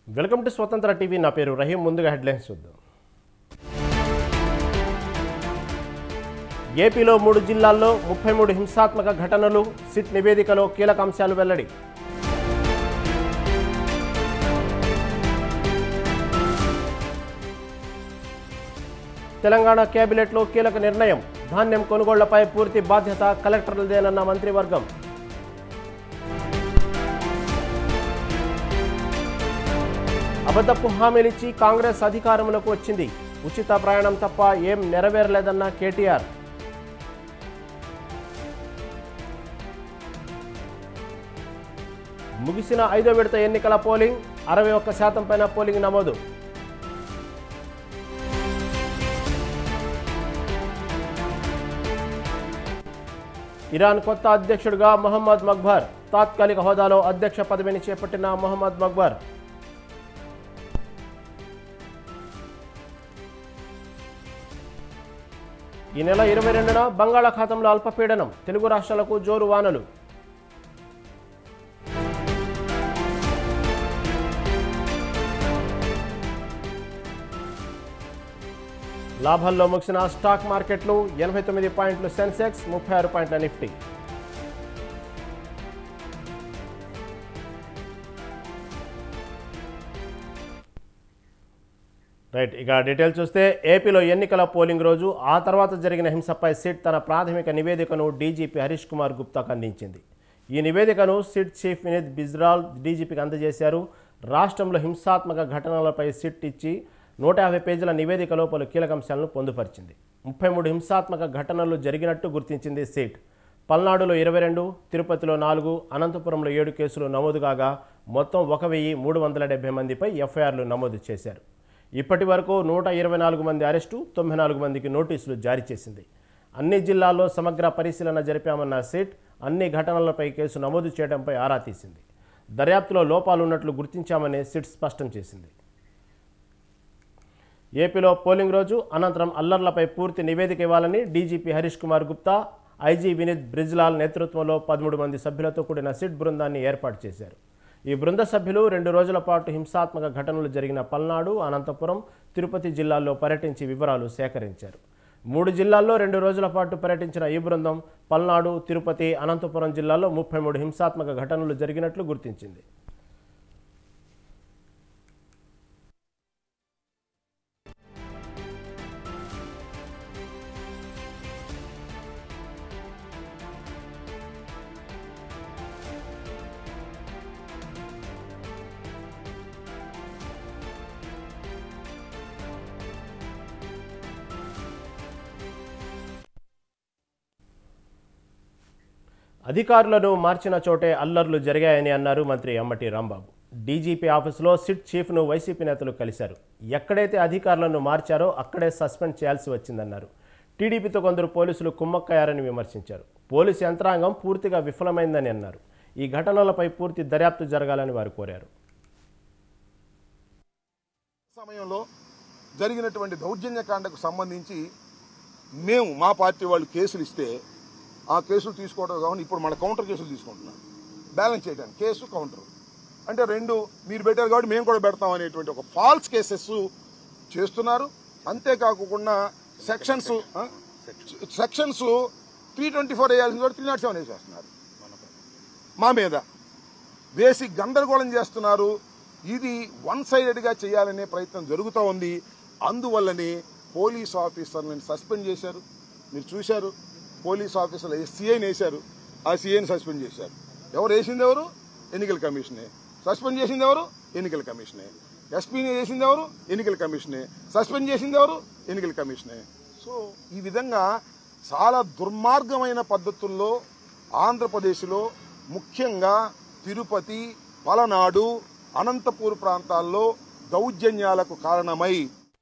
welcome to స్వతంత్ర TV నా పేరు రహీం ముందుగా హెడ్లైన్స్ చూద్దాం ఏపీలో మూడు జిల్లాల్లో ముప్పై మూడు హింసాత్మక ఘటనలు సిట్ నివేదికలో కీలక అంశాలు వెల్లడి తెలంగాణ కేబినెట్లో కీలక నిర్ణయం ధాన్యం కొనుగోళ్లపై పూర్తి బాధ్యత కలెక్టర్లదేనన్న మంత్రివర్గం అబద్ధపు హామీలిచ్చి కాంగ్రెస్ అధికారంలోకి వచ్చింది ఉచిత ప్రయాణం తప్ప ఏం నెరవేరలేదన్న కేటీఆర్ ముగిసిన ఐదో విడత ఎన్నికల పోలింగ్ అరవై ఒక్క శాతం పైన పోలింగ్ నమోదు ఇరాన్ కొత్త అధ్యక్షుడిగా మొహమ్మద్ మక్బర్ తాత్కాలిక హోదాలో అధ్యక్ష పదవిని చేపట్టిన మొహమ్మద్ మక్బర్ ఈ నెల ఇరవై రెండున బంగాళాఖాతంలో అల్పపీడనం తెలుగు రాష్ట్రాలకు జోరు వానలు లాభాల్లో ముగిసిన స్టాక్ మార్కెట్లు ఎనభై తొమ్మిది పాయింట్లు సెన్సెక్స్ ముప్పై ఆరు పాయింట్ల నిఫ్టీ రైట్ ఇక డీటెయిల్స్ చూస్తే ఏపీలో ఎన్నికల పోలింగ్ రోజు ఆ తర్వాత జరిగిన హింసపై సిట్ తన ప్రాథమిక నివేదికను డీజీపీ హరీష్ కుమార్ గుప్తాకు అందించింది ఈ నివేదికను సిట్ చీఫ్ వినీత్ బిజ్రాల్ డీజీపీకి అందజేశారు రాష్ట్రంలో హింసాత్మక ఘటనలపై సిట్ ఇచ్చి నూట యాభై పేజీల నివేదికలో పలు కీలక అంశాలను పొందుపరిచింది ముప్పై మూడు హింసాత్మక ఘటనలు జరిగినట్టు గుర్తించింది సిట్ పల్నాడులో ఇరవై రెండు తిరుపతిలో నాలుగు అనంతపురంలో ఏడు కేసులు నమోదు కాగా మొత్తం ఒక వెయ్యి మూడు వందల డెబ్బై మందిపై ఎఫ్ఐఆర్లు నమోదు చేశారు ఇప్పటి వరకు నూట ఇరవై నాలుగు మంది అరెస్టు తొంభై నాలుగు మందికి నోటీసులు జారీ చేసింది అన్ని జిల్లాల్లో సమగ్ర పరిశీలన జరిపామన్న సిట్ అన్ని ఘటనలపై కేసు నమోదు చేయడంపై ఆరా తీసింది దర్యాప్తులో లోపాలున్నట్లు గుర్తించామని సిట్ స్పష్టం చేసింది ఏపీలో పోలింగ్ రోజు అనంతరం అల్లర్లపై పూర్తి నివేదిక ఇవ్వాలని డీజీపీ హరీష్ కుమార్ గుప్తా ఐజీ వినీత్ బ్రిజ్లాల్ నేతృత్వంలో పదమూడు మంది సభ్యులతో కూడిన సిట్ బృందాన్ని ఏర్పాటు చేశారు ఈ బృంద సభ్యులు రెండు రోజుల పాటు హింసాత్మక ఘటనలు జరిగిన పల్నాడు అనంతపురం తిరుపతి జిల్లాల్లో పర్యటించి వివరాలు సేకరించారు మూడు జిల్లాల్లో రెండు రోజుల పాటు పర్యటించిన ఈ బృందం పల్నాడు తిరుపతి అనంతపురం జిల్లాల్లో ముప్పై మూడు హింసాత్మక ఘటనలు జరిగినట్లు గుర్తించింది అధికారులను మార్చిన చోటే అల్లర్లు జరిగాయని అన్నారు మంత్రి అమ్మటి రాంబాబు డీజీపీ ఆఫీసులో సిట్ చీఫ్ను వైసీపీ నేతలు కలిశారు ఎక్కడైతే అధికారులను మార్చారో అక్కడే సస్పెండ్ చేయాల్సి వచ్చిందన్నారు టీడీపీతో కొందరు పోలీసులు కుమ్మక్కయ్యారని విమర్శించారు పోలీసు యంత్రాంగం పూర్తిగా విఫలమైందని అన్నారు ఈ ఘటనలపై పూర్తి దర్యాప్తు జరగాలని వారు కోరారు సమయంలో జరిగినటువంటి దౌర్జన్యకాండకు సంబంధించి మేము మా పార్టీ వాళ్ళు కేసులు ఇస్తే ఆ కేసులు తీసుకోవడం కాకుండా ఇప్పుడు మన కౌంటర్ కేసులు తీసుకుంటున్నాం బ్యాలెన్స్ చేయడానికి కేసు కౌంటర్ అంటే రెండు మీరు పెట్టారు కాబట్టి మేము కూడా పెడతాం అనేటువంటి ఒక ఫాల్స్ కేసెస్ చేస్తున్నారు అంతేకాకుండా sections sections three twenty four వేయాల్సింది కూడా త్రీ నాట్ సెవెన్ వేసేస్తున్నారు మా మీద వేసి గందరగోళం చేస్తున్నారు ఇది వన్ సైడెడ్గా చేయాలనే ప్రయత్నం జరుగుతూ ఉంది అందువల్లనే పోలీస్ ఆఫీసర్లను సస్పెండ్ చేశారు మీరు చూశారు పోలీస్ ఆఫీసర్లు సీఐని వేశారు ఆ సీఐని సస్పెండ్ చేశారు ఎవరు వేసింది ఎవరు ఎన్నికల కమిషనే సస్పెండ్ చేసింది ఎవరు ఎన్నికల కమిషనే ఎస్పీని వేసింది ఎవరు ఎన్నికల కమిషనే సస్పెండ్ చేసింది ఎవరు ఎన్నికల కమిషనే సో ఈ విధంగా చాలా దుర్మార్గమైన పద్ధతుల్లో ఆంధ్రప్రదేశ్లో ముఖ్యంగా తిరుపతి పలనాడు అనంతపూర్ ప్రాంతాల్లో దౌర్జన్యాలకు కారణమై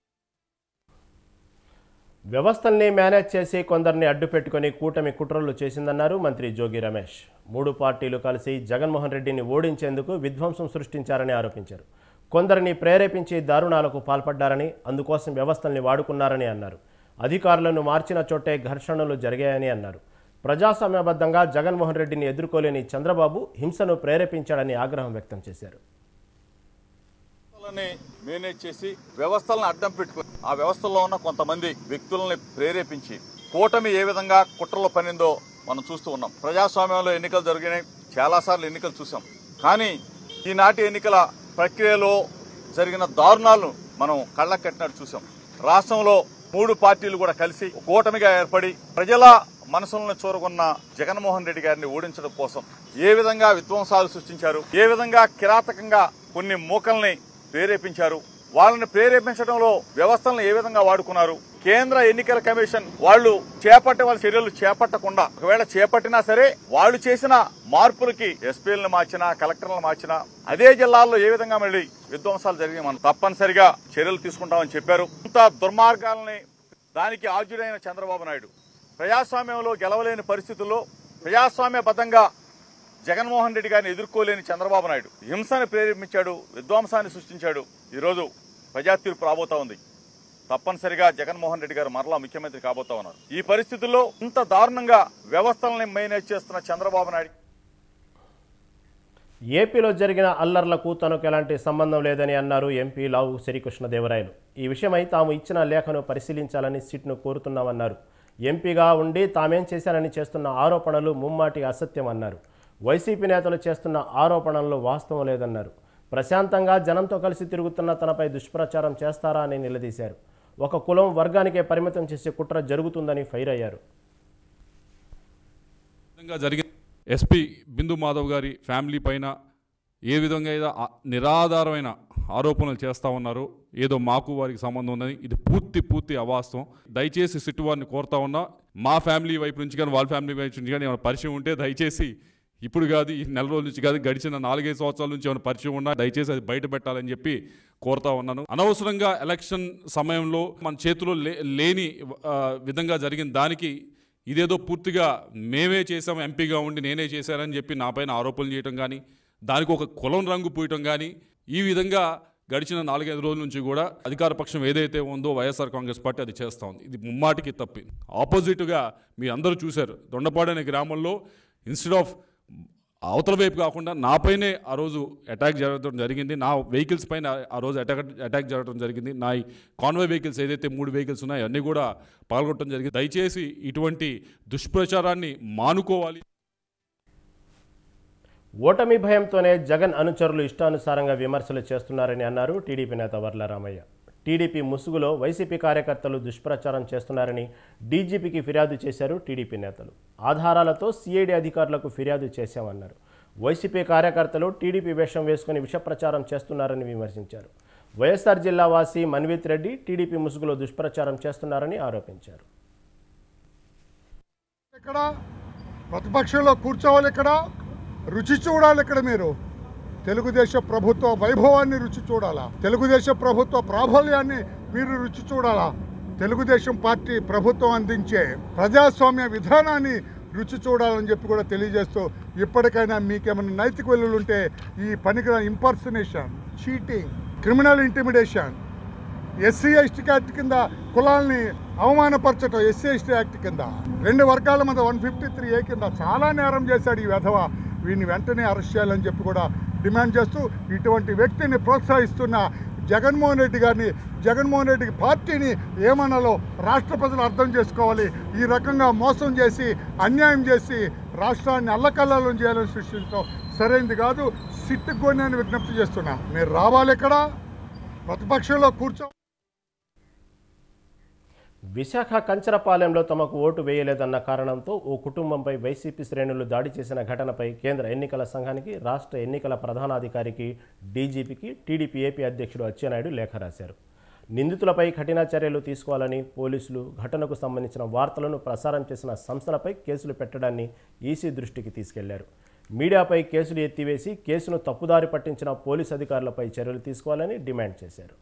వ్యవస్థల్ని మేనేజ్ చేసి కొందరిని అడ్డుపెట్టుకుని కూటమి కుట్రలు చేసిందన్నారు మంత్రి జోగి రమేష్ మూడు పార్టీలు కలిసి జగన్మోహన్ రెడ్డిని ఓడించేందుకు విధ్వంసం సృష్టించారని ఆరోపించారు కొందరిని ప్రేరేపించి దారుణాలకు పాల్పడ్డారని అందుకోసం వ్యవస్థల్ని వాడుకున్నారని అన్నారు అధికారులను మార్చిన చోటే ఘర్షణలు జరిగాయని అన్నారు ప్రజాస్వామ్యబద్ధంగా జగన్మోహన్ రెడ్డిని ఎదుర్కోలేని చంద్రబాబు హింసను ప్రేరేపించాడని ఆగ్రహం వ్యక్తం చేశారు వ్యవస్థలని మేనేజ్ చేసి వ్యవస్థలను అడ్డం పెట్టుకుని ఆ వ్యవస్థల్లో ఉన్న కొంతమంది వ్యక్తులని ప్రేరేపించి కూటమి ఏ విధంగా కుట్రలో పనిందో మనం చూస్తూ ఉన్నాం ప్రజాస్వామ్యంలో ఎన్నికలు జరిగినాయి చాలాసార్లు ఎన్నికలు చూసాం కానీ ఈనాటి ఎన్నికల ప్రక్రియలో జరిగిన దారుణాలను మనం కళ్ళకు కట్టినట్టు చూసాం రాష్ట్రంలో మూడు పార్టీలు కూడా కలిసి కూటమిగా ఏర్పడి ప్రజల మనసులను చూరుకున్న జగన్మోహన్ రెడ్డి గారిని ఓడించడం కోసం ఏ విధంగా విధ్వంసాలు సృష్టించారు ఏ విధంగా కిరాతకంగా కొన్ని మూకల్ని ప్రేరేపించారు వాళ్ళని ప్రేరేపించడంలో వ్యవస్థలను ఏ విధంగా వాడుకున్నారు కేంద్ర ఎన్నికల కమిషన్ వాళ్ళు చేపట్టవలసిన చర్యలు చేపట్టకుండా ఒకవేళ చేపట్టినా సరే వాళ్ళు చేసిన మార్పులకి ఎస్పీలను మార్చినా కలెక్టర్లను మార్చినా అదే జిల్లాల్లో ఏ విధంగా మళ్ళీ విధ్వంసాలు జరిగి మనం తప్పనిసరిగా చర్యలు తీసుకుంటామని చెప్పారు ఇంత దుర్మార్గాలని దానికి ఆద్యుడైన చంద్రబాబు నాయుడు ప్రజాస్వామ్యంలో గెలవలేని పరిస్థితుల్లో ప్రజాస్వామ్యబద్ధంగా జగన్మోహన్ రెడ్డి గారిని ఎదుర్కోలేని చంద్రబాబు నాయుడు హింసను ప్రేరేపించాడు విధ్వంసాన్ని సృష్టించాడు ఈరోజు ప్రజా తీర్పు రాబోతా ఉంది తప్పనిసరిగా జగన్మోహన్ రెడ్డి గారు మరలా ముఖ్యమంత్రి కాబోతా ఉన్నారు ఈ పరిస్థితుల్లో ఇంత దారుణంగా వ్యవస్థల్ని మేనేజ్ చేస్తున్న చంద్రబాబు నాయుడు ఏపీలో జరిగిన అల్లర్లకు తనకు ఎలాంటి సంబంధం లేదని అన్నారు ఎంపీ లావు శ్రీకృష్ణదేవరాయలు ఈ విషయమై తాము ఇచ్చిన లేఖను పరిశీలించాలని సిట్ను కోరుతున్నామన్నారు ఎంపీగా ఉండి తామేం చేశానని చేస్తున్న ఆరోపణలు ముమ్మాటి అసత్యం అన్నారు వైసీపీ నేతలు చేస్తున్న ఆరోపణల్లో వాస్తవం లేదన్నారు ప్రశాంతంగా జనంతో కలిసి తిరుగుతున్న తనపై దుష్ప్రచారం చేస్తారా అని నిలదీశారు ఒక కులం వర్గానికే పరిమితం చేసే కుట్ర జరుగుతుందని ఫైర్ అయ్యారు విధంగా జరిగిన ఎస్పీ బిందు మాధవ్ గారి ఫ్యామిలీ పైన ఏ విధంగా ఏదో ఆ- నిరాధారమైన ఆరోపణలు చేస్తూ ఉన్నారు ఏదో మాకు వారికి సంబంధం ఉందని ఇది పూర్తి పూర్తి అవాస్తవం దయచేసి సిట్టు వారిని కోరుతా ఉన్నా మా ఫ్యామిలీ వైపు నుంచి కానీ వాళ్ళ ఫ్యామిలీ వైపు నుంచి కానీ ఏమైనా పరిచయం ఉంటే దయచేసి ఇప్పుడు కాదు ఈ నెల రోజుల నుంచి కాదు గడిచిన నాలుగైదు సంవత్సరాల నుంచి ఏమైనా పరిచయం ఉన్నా దయచేసి అది బయట పెట్టాలని చెప్పి కోరుతా ఉన్నాను అనవసరంగా ఎలక్షన్ సమయంలో మన చేతిలో లే- లేని ఆ, విధంగా జరిగిన దానికి ఇదేదో పూర్తిగా మేమే చేసాం ఎంపీగా ఉండి నేనే చేశానని చెప్పి నా పైన ఆరోపణలు చేయటం కానీ దానికి ఒక కులం రంగు పూయటం కానీ ఈ విధంగా గడిచిన నాలుగైదు రోజుల నుంచి కూడా అధికార పక్షం ఏదైతే ఉందో వైఎస్ఆర్ కాంగ్రెస్ పార్టీ అది చేస్తూ ఉంది ఇది ముమ్మాటికి తప్పి ఆపోజిట్గా మీ అందరూ చూశారు దొండపాడు అనే గ్రామంలో ఇన్స్టెడ్ ఆఫ్ అవతల వైపు కాకుండా నాపైనే ఆ రోజు అటాక్ జరగడం జరిగింది నా వెహికల్స్ పైన ఆ రోజు అటాక్ అటాక్ జరగడం జరిగింది నా ఈ కాన్వాయ్ వెహికల్స్ ఏదైతే మూడు వెహికల్స్ ఉన్నాయో అన్నీ కూడా పాల్గొనడం జరిగింది దయచేసి ఇటువంటి దుష్ప్రచారాన్ని మానుకోవాలి ఓటమి భయంతోనే జగన్ అనుచరులు ఇష్టానుసారంగా విమర్శలు చేస్తున్నారని అన్నారు టీడీపీ నేత వర్లరామయ్య టీడీపీ ముసుగులో వైసీపీ కార్యకర్తలు దుష్ప్రచారం చేస్తున్నారని డీజీపీకి ఫిర్యాదు చేశారు టీడీపీ నేతలు ఆధారాలతో సిఐడి అధికారులకు ఫిర్యాదు చేశామన్నారు వైసీపీ కార్యకర్తలు టీడీపీ వేషం వేసుకుని విషప్రచారం చేస్తున్నారని విమర్శించారు వైఎస్ఆర్ జిల్లా వాసి మన్విత్ రెడ్డి టీడీపీ ముసుగులో దుష్ప్రచారం చేస్తున్నారని ఆరోపించారు ఇక్కడ ప్రతిపక్షంలో కూర్చోవాలి ఇక్కడ రుచి చూడాలి ఇక్కడ మీరు తెలుగుదేశం ప్రభుత్వ వైభవాన్ని రుచి చూడాలా తెలుగుదేశం ప్రభుత్వ ప్రాబల్యాన్ని మీరు రుచి చూడాలా తెలుగుదేశం పార్టీ ప్రభుత్వం అందించే ప్రజాస్వామ్య విధానాన్ని రుచి చూడాలని చెప్పి కూడా తెలియజేస్తూ ఇప్పటికైనా మీకేమైనా నైతిక విలువలుంటే ఈ పనికిరాని impersonation cheating criminal intimidation SC ST act కింద కులాల్ని అవమానపరచటం ఎస్సీ ఎస్టీ యాక్ట్ కింద రెండు వర్గాల మీద వన్ ఫిఫ్టీ త్రీ ఏ కింద చాలా నేరం చేశాడు ఈ వెధవ వీడిని వెంటనే అరెస్ట్ చేయాలని చెప్పి కూడా డిమాండ్ చేస్తూ ఇటువంటి వ్యక్తిని ప్రోత్సహిస్తున్న జగన్మోహన్ రెడ్డి గారిని జగన్మోహన్ రెడ్డి పార్టీని ఏమనాలో రాష్ట్ర ప్రజలు అర్థం చేసుకోవాలి ఈ రకంగా మోసం చేసి అన్యాయం చేసి రాష్ట్రాన్ని అల్లకల్లాలం చేయాలని సృష్టించడం సరైనది కాదు సిట్టుకొని అని విజ్ఞప్తి చేస్తున్నా మీరు రావాలి ఇక్కడ ప్రతిపక్షంలో కూర్చో విశాఖ కంచరపాలెంలో తమకు ఓటు వేయలేదన్న కారణంతో ఓ కుటుంబంపై వైసీపీ శ్రేణులు దాడి చేసిన ఘటనపై కేంద్ర ఎన్నికల సంఘానికి రాష్ట్ర ఎన్నికల ప్రధానాధికారికి డీజీపీకి టీడీపీ ఏపీ అధ్యక్షుడు అచ్చెన్నాయుడు లేఖ రాశారు నిందితులపై కఠిన చర్యలు తీసుకోవాలని పోలీసులు ఘటనకు సంబంధించిన వార్తలను ప్రసారం చేసిన సంస్థలపై కేసులు పెట్టడాన్ని ఈసీ దృష్టికి తీసుకెళ్లారు మీడియాపై కేసులు ఎత్తివేసి కేసును తప్పుదారి పట్టించిన పోలీసు అధికారులపై చర్యలు తీసుకోవాలని డిమాండ్ చేశారు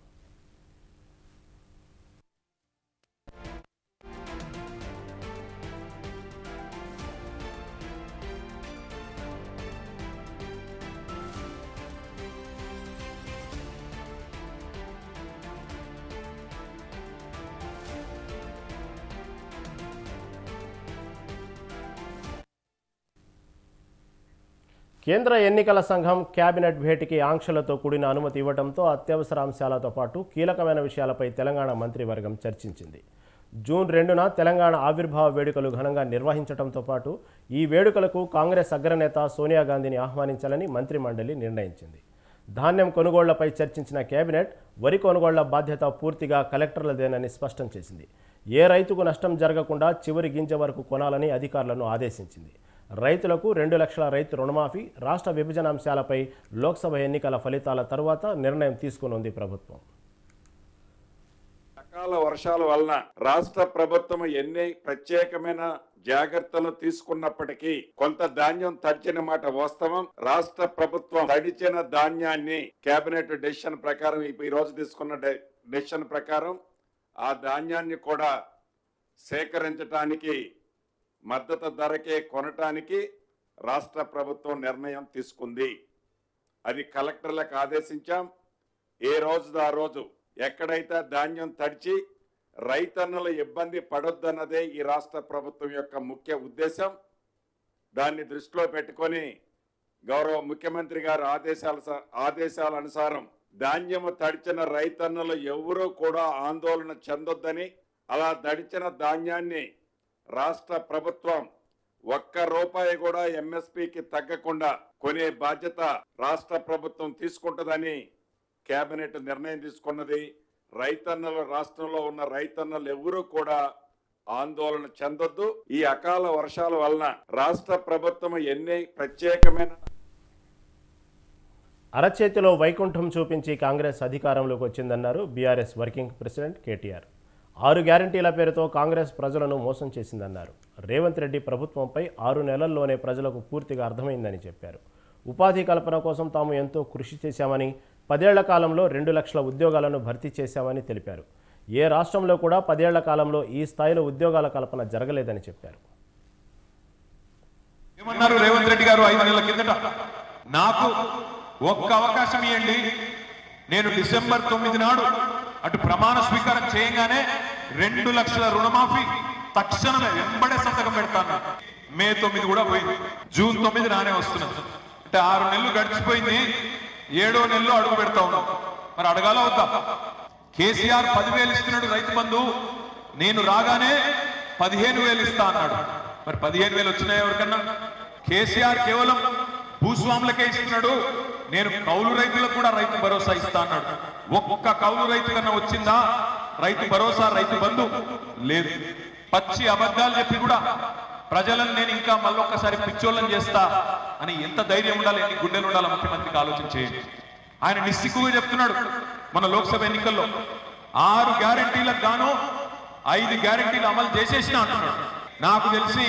కేంద్ర ఎన్నికల సంఘం కేబినెట్ భేటీకి ఆంక్షలతో కూడిన అనుమతి ఇవ్వడంతో అత్యవసర అంశాలతో పాటు కీలకమైన విషయాలపై తెలంగాణ మంత్రివర్గం చర్చించింది జూన్ రెండున తెలంగాణ ఆవిర్భావ వేడుకలు ఘనంగా నిర్వహించడంతో పాటు ఈ వేడుకలకు కాంగ్రెస్ అగ్రనేత సోనియా గాంధీని ఆహ్వానించాలని మంత్రిమండలి నిర్ణయించింది ధాన్యం కొనుగోళ్లపై చర్చించిన కేబినెట్ వరి కొనుగోళ్ల బాధ్యత పూర్తిగా కలెక్టర్లదేనని స్పష్టం చేసింది ఏ రైతుకు నష్టం జరగకుండా చివరి గింజ వరకు కొనాలని అధికారులను ఆదేశించింది రైతులకు రెండు లక్షల రైతు రుణమాఫీ రాష్ట్ర విభజన అంశాలపై లోక్సభ ఎన్నికల ఫలితాల తరువాత నిర్ణయం తీసుకునుంది ప్రభుత్వం అకాల వర్షాల వలన రాష్ట్ర ప్రభుత్వం ఎన్ని ప్రత్యేకమైన జాగ్రత్తలు తీసుకున్నప్పటికీ కొంత ధాన్యం తడిచిన మాట వాస్తవం రాష్ట్ర ప్రభుత్వం తడిచిన ధాన్యాన్ని కేబినెట్ డెసిషన్ ప్రకారం ఈ రోజు తీసుకున్న డెసిషన్ ప్రకారం ఆ ధాన్యాన్ని కూడా సేకరించడానికి మద్దతు ధరకే కొనటానికి రాష్ట్ర ప్రభుత్వం నిర్ణయం తీసుకుంది అది కలెక్టర్లకు ఆదేశించాం ఏ రోజు ఆ రోజు ఎక్కడైతే ధాన్యం తడిచి రైతన్నుల ఇబ్బంది పడొద్దన్నదే ఈ రాష్ట్ర ప్రభుత్వం యొక్క ముఖ్య ఉద్దేశం దాన్ని దృష్టిలో పెట్టుకొని గౌరవ ముఖ్యమంత్రి గారి ఆదేశాల స- ఆదేశాల అనుసారం ధాన్యము తడిచిన రైతన్నులు ఎవరూ కూడా ఆందోళన చెందొద్దని అలా తడిచిన ధాన్యాన్ని రాష్ట్ర ప్రభుత్వం ఒక్క రూపాయి కూడా ఎంఎస్పికి తగ్గకుండా కొనే బాధ్యత రాష్ట్ర ప్రభుత్వం తీసుకుంటుందని కేబినెట్ నిర్ణయం తీసుకున్నది రైతన్నల రాష్ట్రంలో ఉన్న రైతన్నలు ఎవరూ కూడా ఆందోళన చెందొద్దు ఈ అకాల వర్షాల వలన రాష్ట్ర ప్రభుత్వం ఎన్ని ప్రత్యేకమైన అరచేతిలో వైకుంఠం చూపించి కాంగ్రెస్ అధికారంలోకి వచ్చిందన్నారు బీఆర్ఎస్ వర్కింగ్ ప్రెసిడెంట్ కేటీఆర్ ఆరు గ్యారంటీల పేరుతో కాంగ్రెస్ ప్రజలను మోసం చేసిందన్నారు రేవంత్ రెడ్డి ప్రభుత్వంపై ఆరు నెలల్లోనే ప్రజలకు పూర్తిగా అర్థమైందని చెప్పారు ఉపాధి కల్పన కోసం తాము ఎంతో కృషి చేశామని పదేళ్ల కాలంలో రెండు లక్షల ఉద్యోగాలను భర్తీ చేశామని తెలిపారు ఏ రాష్ట్రంలో కూడా పదేళ్ల కాలంలో ఈ స్థాయిలో ఉద్యోగాల కల్పన జరగలేదని చెప్పారు ఏమన్నారు రేవంత్ రెడ్డి గారు ఐదు నెలల కిందట నాకు ఒక్క అవకాశం ఇవ్వండి నేను డిసెంబర్ తొమ్మిది నాడు అటు ప్రమాణ స్వీకారం చేయగానే రెండు లక్షల రుణమాఫీ తక్షణమే వెంబడే సంతకం పెడతాను మే తొమ్మిది కూడా పోయింది జూన్ తొమ్మిది రానే వస్తున్నది అంటే ఆరు నెలలు గడిచిపోయింది ఏడో నెలలో అడుగు పెడతా ఉన్నాం మరి అడగాల వద్దా కేసీఆర్ పదివేలు ఇస్తున్నాడు రైతు బంధు నేను రాగానే పదిహేను వేలు ఇస్తా అన్నాడు మరి పదిహేను వేలు వచ్చినాయి ఎవరికన్నా కేసీఆర్ కేవలం భూస్వాములకే ఇస్తున్నాడు నేను కౌలు రైతులకు కూడా రైతు భరోసా ఇస్తా అన్నాడు ఒక్క కౌలు రైతు కన్నా వచ్చిందా రైతు భరోసా రైతు బంధు లేదు పచ్చి అబద్ధాలు చెప్పి కూడా ప్రజలను నేను ఇంకా మళ్ళొక్కసారి పిచ్చోళ్ళని చేస్తా అని ఎంత ధైర్యం ఉండాలి ఎన్ని గుండెలు ఉండాలి ముఖ్యమంత్రికి ఆలోచన చేయండి ఆయన నిస్సిగ్గుగా చెప్తున్నాడు మన లోక్సభ ఎన్నికల్లో ఆరు గ్యారంటీలకు గాను ఐదు గ్యారంటీలు అమలు చేసేసిన అంటున్నాడు నాకు తెలిసి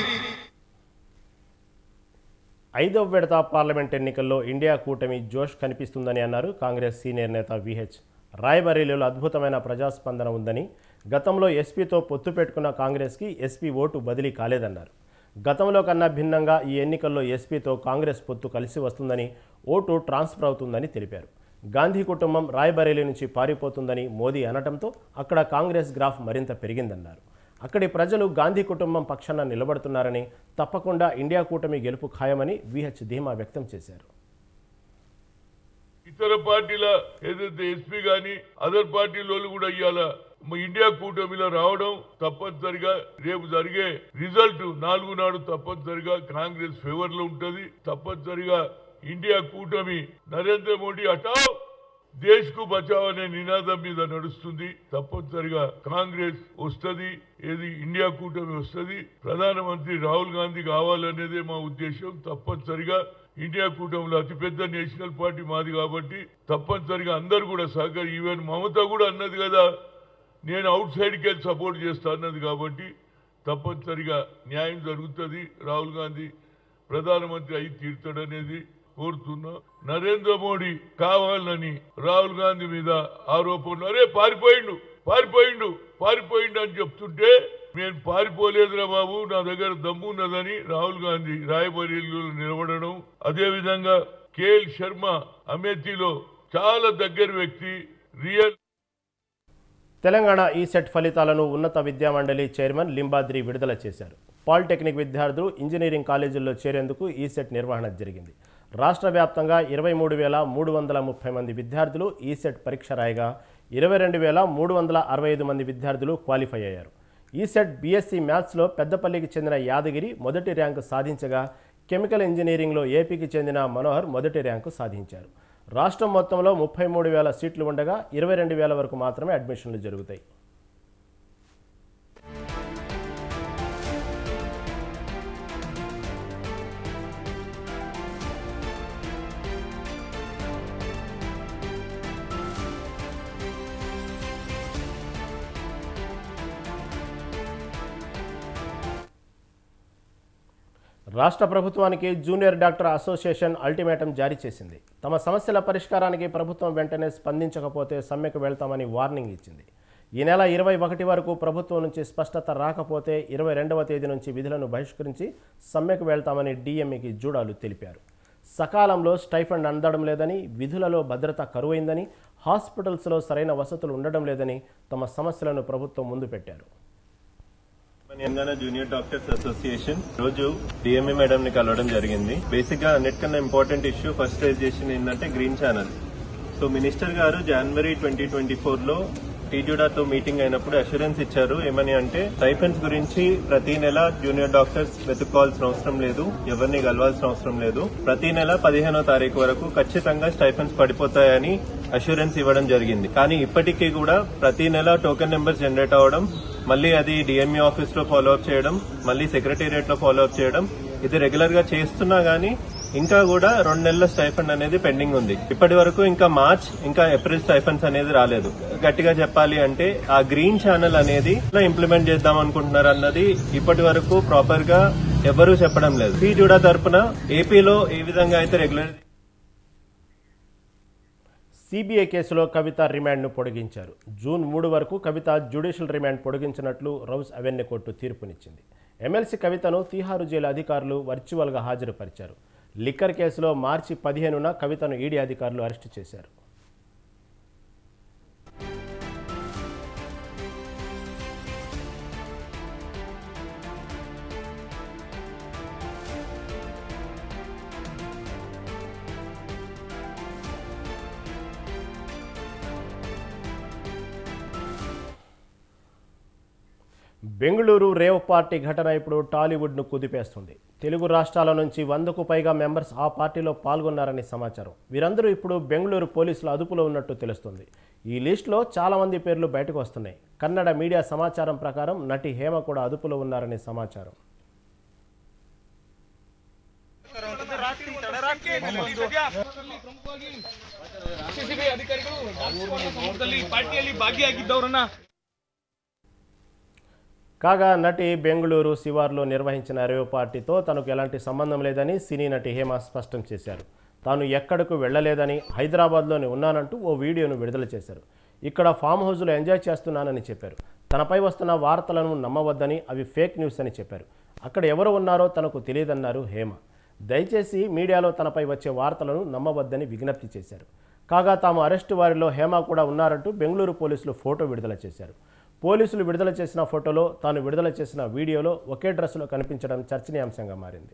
ఐదవ విడత పార్లమెంట్ ఎన్నికల్లో ఇండియా కూటమి జోష్ కనిపిస్తుందని అన్నారు కాంగ్రెస్ సీనియర్ నేత విహెచ్ రాయబరేలీలో అద్భుతమైన ప్రజాస్పందన ఉందని గతంలో ఎస్పీతో పొత్తు పెట్టుకున్న కాంగ్రెస్కి ఎస్పీ ఓటు బదిలీ కాలేదన్నారు గతంలో కన్నా భిన్నంగా ఈ ఎన్నికల్లో ఎస్పీతో కాంగ్రెస్ పొత్తు కలిసి వస్తుందని ఓటు ట్రాన్స్ఫర్ అవుతుందని తెలిపారు గాంధీ కుటుంబం రాయబరేలీ నుంచి పారిపోతుందని మోదీ అనటంతో అక్కడ కాంగ్రెస్ గ్రాఫ్ మరింత పెరిగిందన్నారు అక్కడి ప్రజలు గాంధీ కుటుంబం పక్షాన నిలబడుతున్నారని తప్పకుండా ఇండియా కూటమి గెలుపు ఖాయమని విహెచ్ ధీమా వ్యక్తం చేశారు ఇతర పార్టీల ఏదైతే ఎస్పీ గాని అదర్ పార్టీల కూడా ఇవాళ మా ఇండియా కూటమిలో రావడం తప్పనిసరిగా రేపు జరిగే రిజల్ట్ నాలుగు నాడు తప్పనిసరిగా కాంగ్రెస్ ఫేవర్ లో ఉంటది తప్పనిసరిగా ఇండియా కూటమి నరేంద్ర మోడీ హటావ్ దేశ్ కు బచావ్ అనే నినాదం మీద నడుస్తుంది తప్పనిసరిగా కాంగ్రెస్ వస్తది ఏది ఇండియా కూటమి వస్తది ప్రధానమంత్రి రాహుల్ గాంధీ కావాలనేదే మా ఉద్దేశం తప్పనిసరిగా ఇండియా కూటమిలో అతిపెద్ద నేషనల్ పార్టీ మాది కాబట్టి తప్పనిసరిగా అందరు కూడా సహకరి ఈవెన్ మమత కూడా అన్నది కదా నేను అవుట్ సైడ్కి వెళ్ళి సపోర్ట్ చేస్తా అన్నది కాబట్టి తప్పనిసరిగా న్యాయం జరుగుతుంది రాహుల్ గాంధీ ప్రధానమంత్రి అయి తీరుతాడనేది కోరుతున్నా నరేంద్ర మోడీ కావాలని రాహుల్ గాంధీ మీద ఆరోపణలు అరే పారిపోయిండు పారిపోయిండు పారిపోయిండు అని చెప్తుంటే నేను పారిపోలేదురా బాబు నా దగ్గర దమ్ము ఉన్నదని రాహుల్ గాంధీ రాయబరేలీలో నిలబడడం అదే విధంగా కేఎల్ శర్మ అమేథీలో చాలా దగ్గర వ్యక్తి రియల్ తెలంగాణ ఈ సెట్ ఫలితాలను ఉన్నత విద్యామండలి చైర్మన్ లింబాద్రి విడుదల చేశారు పాలిటెక్నిక్ విద్యార్థులు ఇంజనీరింగ్ కాలేజీల్లో చేరేందుకు ఈ సెట్ నిర్వహణ జరిగింది రాష్ట్ర వ్యాప్తంగా ఇరవై మూడు వేల మూడు వందల ముప్పై మంది విద్యార్థులు ఈ సెట్ పరీక్ష రాయగా ఇరవై రెండు వేల మూడు వందల అరవై ఐదు మంది విద్యార్థులు క్వాలిఫై అయ్యారు ఈ సెట్ బీఎస్సీ మ్యాథ్స్లో పెద్దపల్లికి చెందిన యాదగిరి మొదటి ర్యాంకు సాధించగా కెమికల్ ఇంజనీరింగ్లో ఏపీకి చెందిన మనోహర్ మొదటి ర్యాంకు సాధించారు రాష్ట్రం మొత్తంలో ముప్పై మూడు వేల సీట్లు ఉండగా ఇరవై రెండు వేల వరకు మాత్రమే అడ్మిషన్లు జరుగుతాయి రాష్ట్ర ప్రభుత్వానికి జూనియర్ డాక్టర్ అసోసియేషన్ అల్టిమేటం జారీ చేసింది తమ సమస్యల పరిష్కారానికి ప్రభుత్వం వెంటనే స్పందించకపోతే సమ్మెకు వెళ్తామని వార్నింగ్ ఇచ్చింది ఈ నెల ఇరవై ఒకటి వరకు ప్రభుత్వం నుంచి స్పష్టత రాకపోతే ఇరవై రెండవ తేదీ నుంచి విధులను బహిష్కరించి సమ్మెకు వెళ్తామని డిఎంఈకి జూడాలు తెలిపారు సకాలంలో స్టైఫండ్ అందడం లేదని విధులలో భద్రత కరువైందని హాస్పిటల్స్లో సరైన వసతులు ఉండడం లేదని తమ సమస్యలను ప్రభుత్వం ముందు పెట్టారు తెలంగాణ జూనియర్ డాక్టర్స్ అసోసియేషన్ రోజు డిఎంఏ మేడం ని కలవడం జరిగింది బేసిక్ గా అన్నిటికన్నా ఇంపార్టెంట్ ఇష్యూ ఫస్ట్ రైజ్ చేసింది ఏంటంటే గ్రీన్ ఛానల్ సో మినిస్టర్ గారు జనవరి ట్వంటీ ట్వంటీ ఫోర్ లో టీజుడాతో మీటింగ్ అయినప్పుడు అష్యూరెన్స్ ఇచ్చారు ఏమని అంటే స్టైఫెన్స్ గురించి ప్రతి నెల జూనియర్ డాక్టర్స్ వెతుక్కోవాల్సిన అవసరం లేదు ఎవరిని కలవాల్సిన అవసరం లేదు ప్రతి నెల పదిహేనో తారీఖు వరకు ఖచ్చితంగా స్టైఫెన్స్ పడిపోతాయని అష్యూరెన్స్ ఇవ్వడం జరిగింది కానీ ఇప్పటికీ కూడా ప్రతి నెల టోకెన్ నెంబర్ జనరేట్ అవ్వడం మళ్ళీ అది డిఎంఈ ఆఫీస్ లో ఫాలో అప్ చేయడం మళ్ళీ సెక్రటేరియట్ లో ఫాలో అప్ చేయడం ఇది రెగ్యులర్ గా చేస్తున్నా గానీ ఇంకా కూడా రెండు నెలల స్టైఫండ్ అనేది పెండింగ్ ఉంది ఇప్పటి వరకు ఇంకా మార్చ్ ఇంకా ఏప్రిల్ స్టైఫండ్స్ అనేది రాలేదు గట్టిగా చెప్పాలి అంటే ఆ గ్రీన్ ఛానల్ అనేది ఎలా ఇంప్లిమెంట్ చేద్దాం అనుకుంటున్నారు అన్నది ఇప్పటి వరకు ప్రాపర్ గా ఎవరూ చెప్పడం లేదు ఈ జూడా తరపున ఏపీలో ఏ విధంగా అయితే రెగ్యులర్ సిబిఐ కేసులో కవిత రిమాండ్ను పొడిగించారు జూన్ మూడు వరకు కవిత జ్యుడిషియల్ రిమాండ్ పొడిగించినట్లు రౌస్ అవెన్యూ కోర్టు తీర్పునిచ్చింది ఎమ్మెల్సీ కవితను తీహారు జైలు అధికారులు వర్చువల్గా హాజరుపరిచారు లిక్కర్ కేసులో మార్చి పదిహేనున కవితను ఈడీ అధికారులు అరెస్టు చేశారు బెంగళూరు రేవ్ పార్టీ ఘటన ఇప్పుడు టాలీవుడ్ను కుదిపేస్తుంది తెలుగు రాష్ట్రాల నుంచి వందకు పైగా మెంబర్స్ ఆ పార్టీలో పాల్గొన్నారని సమాచారం వీరందరూ ఇప్పుడు బెంగళూరు పోలీసుల అదుపులో ఉన్నట్టు తెలుస్తుంది ఈ లిస్టులో చాలామంది పేర్లు బయటకు వస్తున్నాయి కన్నడ మీడియా సమాచారం ప్రకారం నటి హేమ కూడా అదుపులో ఉన్నారని సమాచారం ಪಾರ್ಟಿಯಲ್ಲಿ ಭಾಗಿಯಾಗಿದ್ದವರನ್ನ కాగా నటి బెంగళూరు శివార్లో నిర్వహించిన రేవ్ పార్టీతో తనకు ఎలాంటి సంబంధం లేదని సినీ నటి హేమ స్పష్టం చేశారు తాను ఎక్కడకు వెళ్ళలేదని హైదరాబాద్లోనే ఉన్నానంటూ ఓ వీడియోను విడుదల చేశారు ఇక్కడ ఫామ్ హౌస్లో ఎంజాయ్ చేస్తున్నానని చెప్పారు తనపై వస్తున్న వార్తలను నమ్మవద్దని అవి ఫేక్ న్యూస్ అని చెప్పారు అక్కడ ఎవరు ఉన్నారో తనకు తెలియదన్నారు హేమ దయచేసి మీడియాలో తనపై వచ్చే వార్తలను నమ్మవద్దని విజ్ఞప్తి చేశారు కాగా తాము అరెస్టు వారిలో హేమ కూడా ఉన్నారంటూ బెంగళూరు పోలీసులు ఫోటో విడుదల చేశారు పోలీసులు విడుదల చేసిన ఫోటోలో తాను విడుదల చేసిన వీడియోలో ఒకే డ్రెస్సులో కనిపించడం చర్చనీయాంశంగా మారింది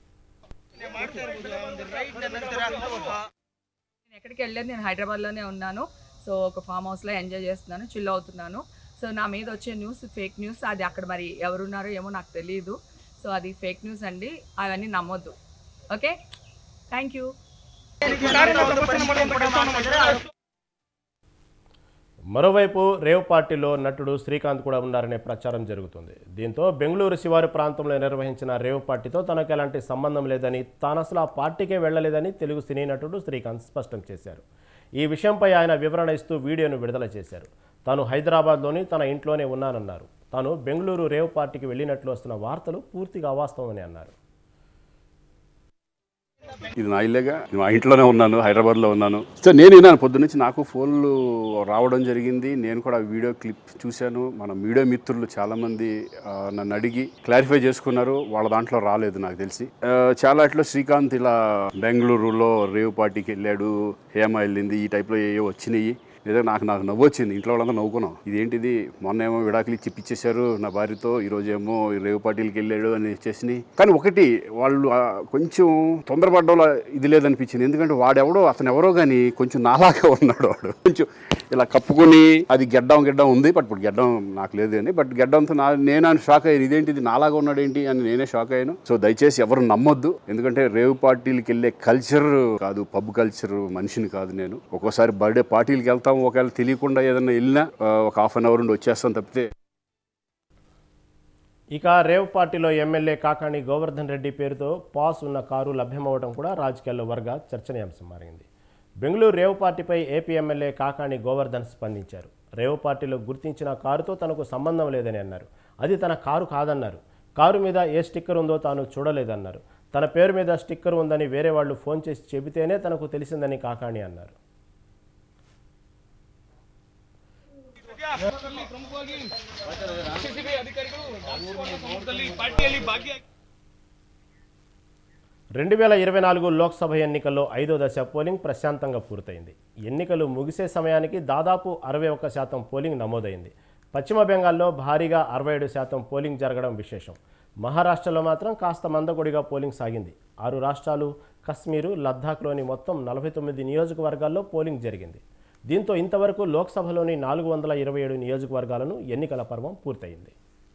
నేను ఎక్కడికి వెళ్ళలేదు నేను హైదరాబాద్లోనే ఉన్నాను సో ఒక ఫామ్ హౌస్లో ఎంజాయ్ చేస్తున్నాను చిల్ అవుతున్నాను సో నా మీద వచ్చే న్యూస్ ఫేక్ న్యూస్ అది అక్కడ మరి ఎవరున్నారో ఏమో నాకు తెలియదు సో అది ఫేక్ న్యూస్ అండి అవన్నీ నమ్మొద్దు ఓకే థ్యాంక్ యూ మరోవైపు రేవ్ పార్టీలో నటుడు శ్రీకాంత్ కూడా ఉన్నారనే ప్రచారం జరుగుతుంది దీంతో బెంగళూరు శివారు ప్రాంతంలో నిర్వహించిన రేవ్ పార్టీతో తనకు ఎలాంటి సంబంధం లేదని తాను అసలు ఆ పార్టీకే వెళ్లలేదని తెలుగు సినీ నటుడు శ్రీకాంత్ స్పష్టం చేశారు ఈ విషయంపై ఆయన వివరణ ఇస్తూ వీడియోను విడుదల చేశారు తాను హైదరాబాద్లోని తన ఇంట్లోనే ఉన్నానన్నారు తాను బెంగళూరు రేవ్ పార్టీకి వెళ్ళినట్లు వస్తున్న వార్తలు పూర్తిగా అవాస్తవమని అన్నారు ఇది నా ఇల్లేగా మా ఇంట్లోనే ఉన్నాను హైదరాబాద్లో ఉన్నాను సో నేను విన్నాను పొద్దున్నుంచి నాకు ఫోన్లు రావడం జరిగింది నేను కూడా వీడియో క్లిప్ చూశాను మన మీడియా మిత్రులు చాలామంది ఆ, నన్ను అడిగి క్లారిఫై చేసుకున్నారు వాళ్ళ దాంట్లో రాలేదు నాకు తెలిసి ఆ, చాలా ఇట్లా శ్రీకాంత్ ఇలా బెంగళూరులో రేవ్ పార్టీకి వెళ్ళాడు హేమ వెళ్ళింది ఈ టైప్లో ఏవో వచ్చినాయి లేదా నాకు నాకు నవ్వు వచ్చింది ఇంట్లో వాళ్ళందరూ నవ్వుకున్నాం ఇదేంటిది మొన్న ఏమో విడాకులు ఇచ్చి పిచ్చేశారు నా భార్యతో ఈరోజు ఏమో రేవు పార్టీలకి వెళ్ళాడు అని వచ్చేసి కానీ ఒకటి వాళ్ళు ఆ, కొంచెం తొందరపడ్డంలో ఇది లేదనిపించింది ఎందుకంటే వాడెవడో అతను ఎవరో కానీ కొంచెం నాలాగా ఉన్నాడు వాడు కొంచెం ఇలా కప్పుకొని అది గెడ్డం గెడ్డం ఉంది బట్ ఇప్పుడు గెడ్డం నాకు లేదు అని బట్ గెడ్డంతో నా నేను ఆయన షాక్ అయ్యాను ఇదేంటిది నాలాగా ఉన్నాడు ఏంటి అని నేనే షాక్ అయ్యాను సో దయచేసి ఎవరు నమ్మొద్దు ఎందుకంటే రేవు పార్టీలకి వెళ్ళే కల్చర్ కాదు పబ్ కల్చర్ మనిషిని కాదు నేను ఒక్కోసారి బర్త్డే పార్టీలకి వెళ్తాం ఒకవేళ తెలియకుండా ఏదైనా వెళ్ళినా ఆ, ఒక హాఫ్ అన్ అవర్ నుండి వచ్చేస్తాం తప్పితే ఇక రేవ్ పార్టీలో ఎమ్మెల్యే కాకాణి గోవర్ధన్ రెడ్డి పేరుతో పాస్ ఉన్న కారు లభ్యమవడం కూడా రాజకీయాల్లో వర్గ చర్చనీయాంశం మారింది బెంగళూరు రేవ్ పార్టీపై ఏపీ ఎమ్మెల్యే కాకాణి గోవర్ధన్ స్పందించారు రేవ్ పార్టీలో గుర్తించిన కారుతో తనకు సంబంధం లేదని అన్నారు అది తన కారు కాదన్నారు కారు మీద ఏ స్టిక్కర్ ఉందో తాను చూడలేదన్నారు తన పేరు మీద స్టిక్కర్ ఉందని వేరే వాళ్ళు ఫోన్ చేసి చెబితేనే తనకు తెలిసిందని కాకాణి అన్నారు ಪ್ರಮುಖವಾಗಿ ಸಿಸಿಬಿ ಅಧಿಕಾರಿಗಳು ನಾಲ್ಕು ಸಮೂಹದಲ್ಲಿ ಪಾರ್ಟಿಯಲ್ಲಿ ಭಾಗಿಯಾಗಿ రెండు వేల ఇరవై నాలుగు లోక్సభ ఎన్నికల్లో ఐదో దశ పోలింగ్ ప్రశాంతంగా పూర్తయింది ఎన్నికలు ముగిసే సమయానికి దాదాపు అరవై ఒక్క శాతం పోలింగ్ నమోదైంది పశ్చిమ బెంగాల్లో భారీగా అరవై ఏడు శాతం పోలింగ్ జరగడం విశేషం మహారాష్ట్రలో మాత్రం కాస్త మందకొడిగా పోలింగ్ సాగింది ఆరు రాష్ట్రాలు కశ్మీరు లద్దాఖ్లోని మొత్తం నలభై తొమ్మిది నియోజకవర్గాల్లో పోలింగ్ జరిగింది దీంతో ఇంతవరకు లోక్సభలోని నాలుగు వందల ఇరవై ఏడు నియోజకవర్గాలను ఎన్నికల పర్వం పూర్తయింది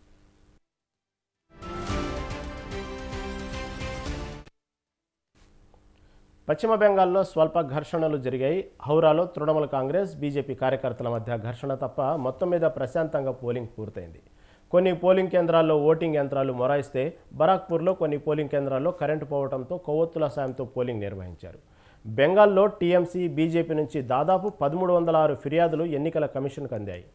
పశ్చిమ బెంగాల్లో స్వల్ప ఘర్షణలు జరిగాయి హౌరాలో తృణమూల కాంగ్రెస్ బీజేపీ కార్యకర్తల మధ్య ఘర్షణ తప్ప మొత్తం మీద ప్రశాంతంగా పోలింగ్ పూర్తయింది కొన్ని పోలింగ్ కేంద్రాల్లో ఓటింగ్ యంత్రాలు మొరాయిస్తే బరాక్పూర్లో కొన్ని పోలింగ్ కేంద్రాల్లో కరెంటు పోవడంతో కొవ్వొత్తుల సాయంతో పోలింగ్ నిర్వహించారు బెంగాల్లో టీఎంసీ బీజేపీ నుంచి దాదాపు పదమూడు వందల ఆరు ఫిర్యాదులు ఎన్నికల కమిషన్కు అందాయి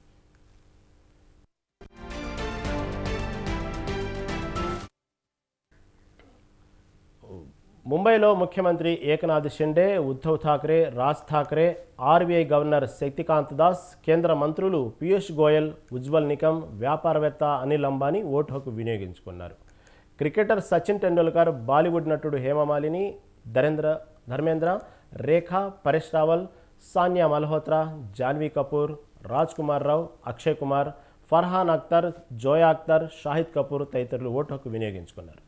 ముంబైలో ముఖ్యమంత్రి ఏకనాథ్ షిండే ఉద్ధవ్ ఠాక్రే రాజ్ ఠాక్రే ఆర్బీఐ గవర్నర్ శక్తికాంత్ దాస్ కేంద్ర మంత్రులు పీయూష్ గోయల్ ఉజ్వల్ నికమ్ వ్యాపారవేత్త అనిల్ అంబానీ ఓటు హక్కు వినియోగించుకున్నారు క్రికెటర్ సచిన్ టెండూల్కర్ బాలీవుడ్ నటుడు హేమమాలిని ధరేంద్ర ధర్మేంద్ర రేఖా పరేష్ రావల్ సానియా మల్హోత్రా జాన్వీ కపూర్ రాజ్ కుమార్ రావు అక్షయ్ కుమార్ ఫర్హాన్ అఖ్తర్ జోయా అఖ్తర్ షాహిద్ కపూర్ తదితరులు ఓటు హక్కు వినియోగించుకున్నారు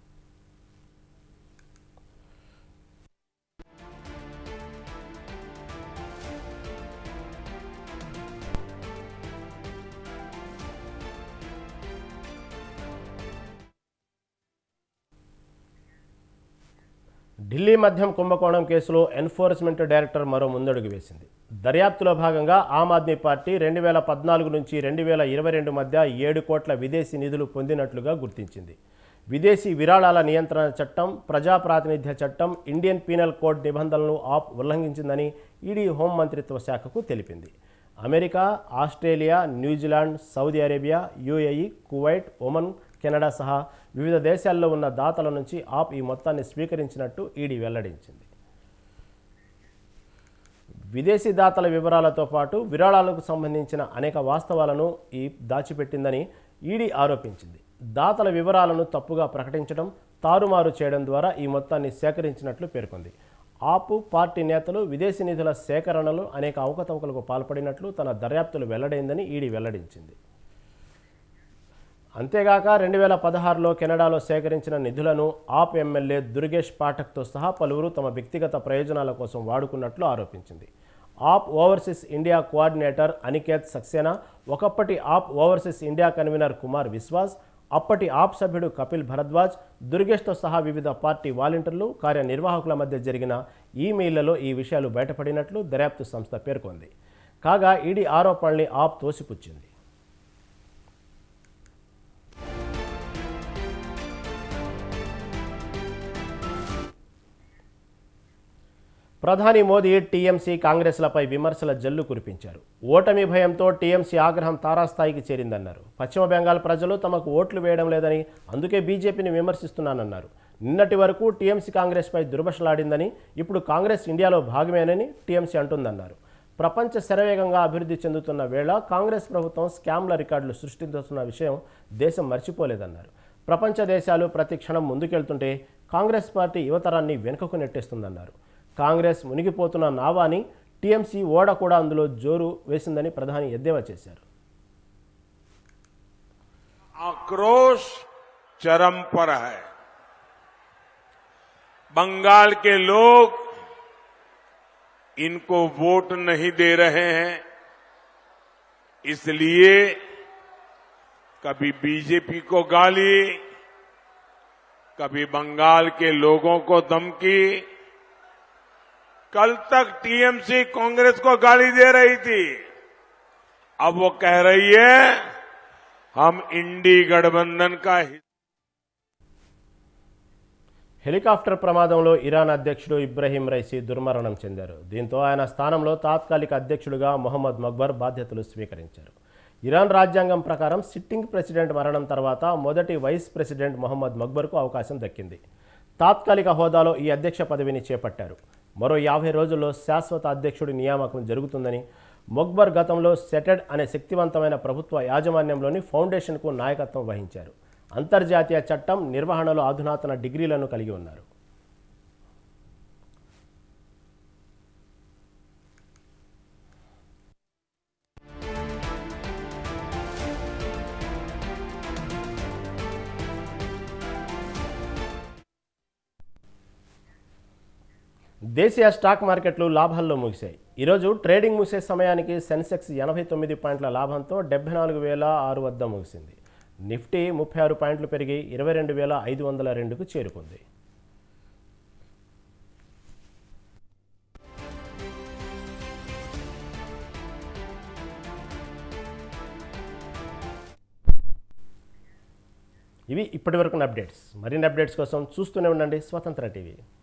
ఢిల్లీ మద్యం కుంభకోణం కేసులో ఎన్ఫోర్స్మెంట్ డైరెక్టర్ మరో ముందడుగు వేసింది దర్యాప్తులో భాగంగా ఆమ్ ఆద్మీ పార్టీ రెండు వేల పద్నాలుగు నుంచి రెండు వేల ఇరవై రెండు మధ్య ఏడు కోట్ల విదేశీ నిధులు పొందినట్లుగా గుర్తించింది విదేశీ విరాళాల నియంత్రణ చట్టం ప్రజాప్రాతినిధ్య చట్టం ఇండియన్ పీనల్ కోడ్ నిబంధనలను ఆప్ ఉల్లంఘించిందని ఈడీ హోం మంత్రిత్వ శాఖకు తెలిపింది America Australia New Zealand Saudi Arabia UAE Kuwait Oman Canada సహా వివిధ దేశాల్లో ఉన్న దాతల నుంచి ఆప్ ఈ మొత్తాన్ని స్వీకరించినట్టు ఈడీ వెల్లడించింది విదేశీ దాతల వివరాలతో పాటు విరాళాలకు సంబంధించిన అనేక వాస్తవాలను ఈ దాచిపెట్టిందని ఈడీ ఆరోపించింది దాతల వివరాలను తప్పుగా ప్రకటించడం తారుమారు చేయడం ద్వారా ఈ మొత్తాన్ని సేకరించినట్లు పేర్కొంది ఆపు పార్టీ నేతలు విదేశీ నిధుల సేకరణలో అనేక అవకతవకలకు పాల్పడినట్లు తన దర్యాప్తులు వెల్లడైందని ఈడీ వెల్లడించింది అంతేగాక రెండు వేల పదహారులో కెనడాలో సేకరించిన నిధులను ఆప్ ఎమ్మెల్యే దుర్గేష్ పాఠక్తో సహా పలువురు తమ వ్యక్తిగత ప్రయోజనాల కోసం వాడుకున్నట్లు ఆరోపించింది AAP overseas India coordinator Aniket Saxena ఒకప్పటి AAP overseas India convener Kumar Vishwas అప్పటి ఆప్ సభ్యుడు కపిల్ భరద్వాజ్ దుర్గేష్తో సహా వివిధ పార్టీ వాలంటీర్లు కార్యనిర్వాహకుల మధ్య జరిగిన ఈమెయిళ్లలో ఈ విషయాలు బయటపడినట్లు దర్యాప్తు సంస్థ పేర్కొంది కాగా ఈడీ ఆరోపణల్ని ఆప్ తోసిపుచ్చింది ప్రధాని మోదీ టీఎంసీ కాంగ్రెస్లపై విమర్శల జల్లు కురిపించారు ఓటమి భయంతో టీఎంసీ ఆగ్రహం తారాస్థాయికి చేరిందన్నారు పశ్చిమ బెంగాల్ ప్రజలు తమకు ఓట్లు వేయడం లేదని అందుకే బీజేపీని విమర్శిస్తున్నానన్నారు నిన్నటి వరకు టీఎంసీ కాంగ్రెస్పై దుర్భషలాడిందని ఇప్పుడు కాంగ్రెస్ ఇండియాలో భాగమేనని టీఎంసీ అంటుందన్నారు ప్రపంచ శరవేగంగా అభివృద్ధి చెందుతున్న వేళ కాంగ్రెస్ ప్రభుత్వం స్కామ్ల రికార్డులు సృష్టిస్తున్న విషయం దేశం మర్చిపోలేదన్నారు ప్రపంచ దేశాలు ప్రతి క్షణం ముందుకెళ్తుంటే కాంగ్రెస్ పార్టీ యువతరాన్ని వెనుకకు నెట్టేస్తుందన్నారు కాంగ్రెస్ మునిగిపోతున్న నావాని టీఎంసీ ఓడ కూడా అందులో జోరు వేసిందని ప్రధాని ఎద్దేవా చేశారు आक्रोश चरम पर है बंगाल के लोग इनको वोट नहीं दे रहे हैं इसलिए कभी बीजेपी को गाली कभी बंगाल के लोगों को धमकी कल तक टीएमसी कांग्रेस को गाली दे रही थी अब वो कह रही है हम इंडी गठबंधन का हिस्सा హెలికాప్టర్ ప్రమాదంలో ఇరాన్ అధ్యక్షుడు ఇబ్రహీం రైసీ దుర్మరణం చెందారు దీంతో ఆయన స్థానంలో తాత్కాలిక అధ్యక్షుడిగా మొహమ్మద్ మక్బర్ బాధ్యతలు స్వీకరించారు ఇరాన్ రాజ్యాంగం ప్రకారం సిట్టింగ్ ప్రెసిడెంట్ మరణం తర్వాత మొదటి వైస్ ప్రెసిడెంట్ మొహమ్మద్ మక్బర్కు అవకాశం దక్కింది తాత్కాలిక హోదాలో ఈ అధ్యక్ష పదవిని చేపట్టారు మరో యాభై రోజుల్లో శాశ్వత అధ్యక్షుడి నియామకం జరుగుతుందని మొక్బర్ గతంలో సెటెడ్ అనే శక్తివంతమైన ప్రభుత్వ యాజమాన్యంలోని ఫౌండేషన్కు నాయకత్వం వహించారు అంతర్జాతీయ చట్టం నిర్వహణలో అధునాతన డిగ్రీలను కలిగి ఉన్నారు దేశీయ స్టాక్ మార్కెట్లు లాభాల్లో ముగిశాయి ఈరోజు ట్రేడింగ్ ముగిసే సమయానికి సెన్సెక్స్ ఎనభై తొమ్మిది పాయింట్ల లాభంతో డెబ్బై నాలుగు వేల ఆరు వద్ద ముగిసింది నిఫ్టీ ముప్పై ఆరు పాయింట్లు పెరిగి ఇరవై రెండు వేల ఐదు వందల రెండుకు చేరుకుంది ఇవి ఇప్పటివరకు అప్డేట్స్ మరిన్ని అప్డేట్స్ కోసం చూస్తూనే ఉండండి స్వతంత్ర టీవీ